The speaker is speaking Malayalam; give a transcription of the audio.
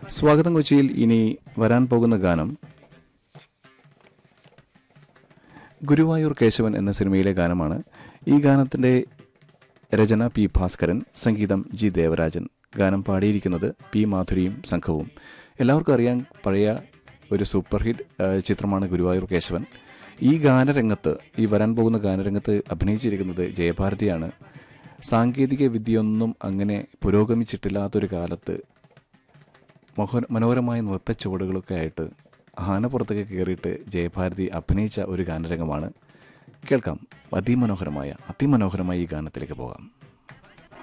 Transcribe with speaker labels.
Speaker 1: സ്വാഗതം കൊച്ചിയിൽ ഇനി വരാൻ പോകുന്ന ഗാനം ഗുരുവായൂർ കേശവൻ എന്ന സിനിമയിലെ ഗാനമാണ് ഈ ഗാനത്തിൻ്റെ രചന പി ഭാസ്കരൻ സംഗീതം ജി ദേവരാജൻ ഗാനം പാടിയിരിക്കുന്നത് പി മാധുരിയും സംഘവും എല്ലാവർക്കും അറിയാൻ പഴയ ഒരു സൂപ്പർ ഹിറ്റ് ആ, ചിത്രമാണ് ഗുരുവായൂർ കേശവൻ ഈ ഗാനരംഗത്ത് ഈ വരാൻ പോകുന്ന ഗാനരംഗത്ത് അഭിനയിച്ചിരിക്കുന്നത് ജയഭാരതിയാണ് സാങ്കേതിക വിദ്യയൊന്നും അങ്ങനെ പുരോഗമിച്ചിട്ടില്ലാത്തൊരു കാലത്ത് മോഹന മനോഹരമായ നൃത്ത ചുവടുകളൊക്കെ ആയിട്ട് ആനപ്പുറത്തൊക്കെ കയറിയിട്ട് ജയഭാരതി അഭിനയിച്ച ഒരു ഗാനരംഗമാണ് കേൾക്കാം അതിമനോഹരമായ അതിമനോഹരമായ ഈ ഗാനത്തിലേക്ക് പോകാം